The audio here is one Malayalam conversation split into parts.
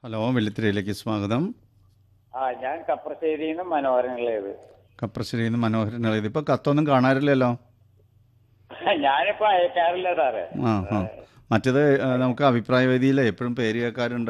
ഹലോ വെള്ളിത്തിരയിലേക്ക് സ്വാഗതം ആ ഞാൻ കപ്രശ്ശേരിയിൽ നിന്ന് മനോഹരങ്ങളേത് കപ്രശ്ശേരിയിൽ നിന്ന് മനോഹരൻ എഴുതി ഇപ്പോൾ കത്തൊന്നും കാണാറില്ലല്ലോ ഞാനിപ്പോ അയക്കാറില്ല സാറേ ആ ആ മറ്റേത് ആ, നമുക്ക് അഭിപ്രായ വേദിയിലെ എപ്പോഴും പേര് കേൾക്കാറുണ്ട്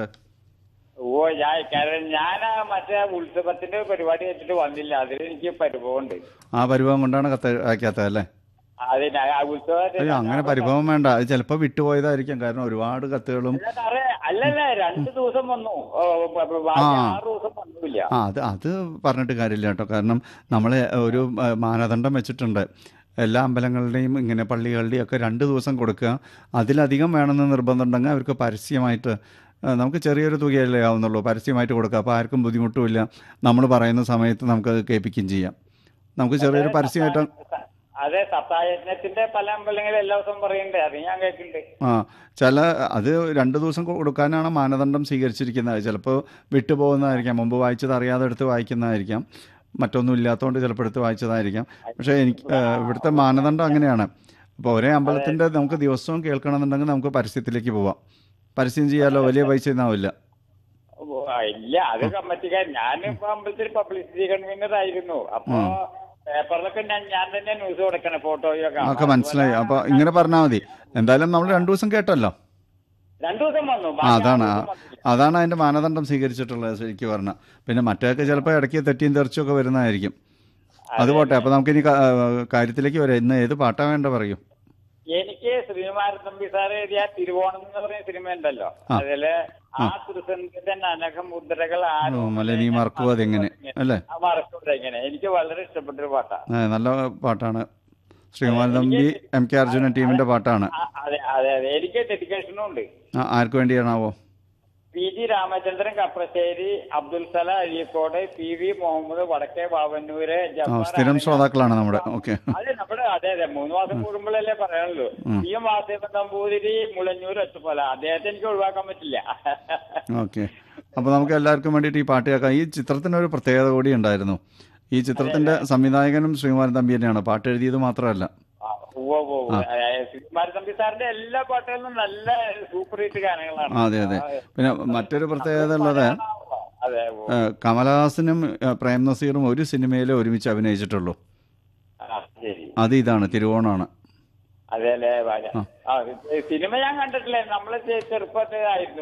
ഓ ഞാൻ അയക്കാറില്ല ഞാൻ ആ മറ്റേ ഉത്സവത്തിന്റെ പരിപാടി വെച്ചിട്ട് വന്നില്ല അതിൽ എനിക്ക് പരിഭവമുണ്ട് ആ പരിഭവം കൊണ്ടാണ് കത്ത് അയക്കാത്തത് അല്ലേ അതിന് ആ ഉത്സവത്തിന് അയ്യോ അങ്ങനെ പരിഭവം വേണ്ട അത് ചിലപ്പോൾ വിട്ടുപോയതായിരിക്കും കാരണം ഒരുപാട് കത്തുകളും അല്ല സാറേ അല്ലല്ല രണ്ടു ദിവസം വന്നു ഓ, ബ- ബ- ബാക്കി ആറ് ദിവസം വന്നില്ല ആ അത് അത് പറഞ്ഞിട്ട് കാര്യമില്ല കേട്ടോ കാരണം നമ്മൾ ഒരു ആ, മാനദണ്ഡം വെച്ചിട്ടുണ്ട് എല്ലാ അമ്പലങ്ങളുടെയും ഇങ്ങനെ പള്ളികളുടെയും ഒക്കെ രണ്ട് ദിവസം കൊടുക്കുക അതിലധികം വേണമെന്ന് നിർബന്ധം ഉണ്ടെങ്കിൽ അവർക്ക് പരസ്യമായിട്ട് ആ, നമുക്ക് ചെറിയൊരു തുകയല്ലേ ആവുന്നുള്ളൂ പരസ്യമായിട്ട് കൊടുക്കുക അപ്പോൾ ആർക്കും ബുദ്ധിമുട്ടുമില്ല നമ്മൾ പറയുന്ന സമയത്ത് നമുക്കത് കേൾപ്പിക്കുകയും ചെയ്യാം നമുക്ക് ചെറിയൊരു പരസ്യമായിട്ട് അതെ സത്തായജ്ഞത്തിന്റെ പല അമ്പലങ്ങളും എല്ലാ ദിവസവും പറയുന്നുണ്ട് അത് ഞാൻ കേൾക്കുന്നുണ്ട് ആ ചില അത് രണ്ട് ദിവസം കൊടുക്കാനാണ് മാനദണ്ഡം സ്വീകരിച്ചിരിക്കുന്നത് ചിലപ്പോൾ വിട്ടുപോകുന്നതായിരിക്കാം മുമ്പ് വായിച്ചത് അറിയാതെ എടുത്ത് വായിക്കുന്നതായിരിക്കാം മറ്റൊന്നും ഇല്ലാത്തതുകൊണ്ട് ചിലപ്പോൾ എടുത്ത് വായിച്ചതായിരിക്കാം പക്ഷേ എനിക്ക് ആ, ഇവിടുത്തെ മാനദണ്ഡം അങ്ങനെയാണ് അപ്പോൾ ഒരേ അമ്പലത്തിൻ്റെ നമുക്ക് ദിവസവും കേൾക്കണമെന്നുണ്ടെങ്കിൽ നമുക്ക് പരസ്യത്തിലേക്ക് പോവാം പരസ്യം ചെയ്യാമല്ലോ വലിയ പൈസ ഒന്നാവില്ല ഓ, ആ, ഇല്ല അത് കമ്മിറ്റിക്കാരൻ ഞാനിപ്പോ അമ്പലത്തിൽ പബ്ലിസിറ്റി കൺവീനർ ആയിരുന്നു അപ്പൊ പേപ്പറിലൊക്കെ ഞാൻ ഞാൻ തന്നെ ന്യൂസ് കൊടുക്കണേ ഫോട്ടോയൊക്കെ ഒക്കെ മനസ്സിലായി അപ്പോൾ ഇങ്ങനെ പറഞ്ഞാൽ മതി എന്തായാലും നമ്മൾ രണ്ട് ദിവസം കേട്ടല്ലോ രണ്ടു ദിവസം വന്നു ആ അതാണ് ആ, അതാണ് അതിൻ്റെ മാനദണ്ഡം സ്വീകരിച്ചിട്ടുള്ളത് ശരിക്കും പറഞ്ഞാൽ പിന്നെ മറ്റേതൊക്കെ ചിലപ്പോൾ ഇടയ്ക്ക് തെറ്റിയും തെറിച്ചും ഒക്കെ വരുന്നതായിരിക്കും അത് പോട്ടെ അപ്പോൾ നമുക്കിനി ക- ആ, കാര്യത്തിലേക്ക് വരാം ഇന്ന് ഏത് പാട്ടാ വേണ്ട പറയൂ എനിക്ക് ശ്രീകുമാരൻ തമ്പി സാർ എഴുതിയ തിരുവോണം എന്ന് പറയുന്ന സിനിമ ഉണ്ടല്ലോ അതില് ആ തിരുസംഗീതന്റെ അനഘ മുദ്രകൾ ഓ, മല നീ മറക്കുക അതെങ്ങനെ അല്ലേ ആ മറക്കൂടെ ഇങ്ങനെ എനിക്ക് വളരെ ഇഷ്ടപ്പെട്ടൊരു പാട്ടാ ആ, നല്ല പാട്ടാണ് ശ്രീകുമാരൻ തമ്പി എം കെ അർജുനൻ ടീമിൻ്റെ പാട്ടാണ് ആ, അതെ അതെ അതെ എനിക്ക് ഡെഡിക്കേഷനും ഉണ്ട് ആ, ആർക്ക് വേണ്ടിയാണാവോ P G Ramachandran Kaprassery Abdul Salam Azhikode P V Muhammad വടക്കേ ബാവന്നൂര് ആ ജബ്ബാർ സ്ഥിരം ആലങ്ങാട്. ശ്രോതാക്കളാണ് നമ്മുടെ ഓക്കെ അതെ നമ്മുടെ അതെ അതെ മൂന്ന് മാസം കൂടുമ്പോഴല്ലേ പറയാനുള്ളൂ പി എം വാസുദേവൻ നമ്പൂതിരി മുളഞ്ഞൂർ ഒറ്റപ്പോല അദ്ദേഹത്തെ എനിക്ക് ഒഴിവാക്കാൻ പറ്റില്ല ഓക്കെ അപ്പോൾ നമുക്ക് എല്ലാവർക്കും വേണ്ടിയിട്ട് ഈ പാട്ട് കേൾക്കാം ഈ ചിത്രത്തിനൊരു പ്രത്യേകത കൂടി ഉണ്ടായിരുന്നു ഈ ചിത്രത്തിൻ്റെ സംവിധായകനും ശ്രീകുമാരൻ തമ്പി തന്നെയാണ് പാട്ട് എഴുതിയത് മാത്രമല്ല ആ, ഉവ്വ് ഉവ്വ് ഉവ്വ്. ഏ, ശ്രീകുമാരൻ തമ്പി സാറിന്റെ എല്ലാ പാട്ടുകളിലും നല്ല സൂപ്പർ ഹിറ്റ് ഗാനങ്ങളാണ് ആ, അതെ അതെ പിന്നെ മറ്റൊരു പ്രത്യേകത ഉള്ളത് അതെ ഉവ്വ്. ഏഹ്, കമലഹാസനും ഏഹ്, പ്രേം നസീറും ഒരു സിനിമയിൽ ഒരുമിച്ച് അഭിനയിച്ചിട്ടുള്ളൂ ആ, ശരി അത് ഇതാണ് തിരുവോണമാണ് അതെ അല്ലേ ആ സിനിമ ഞാൻ കണ്ടിട്ടില്ല നമ്മളെ ചെറുപ്പത്തിലായിരുന്നു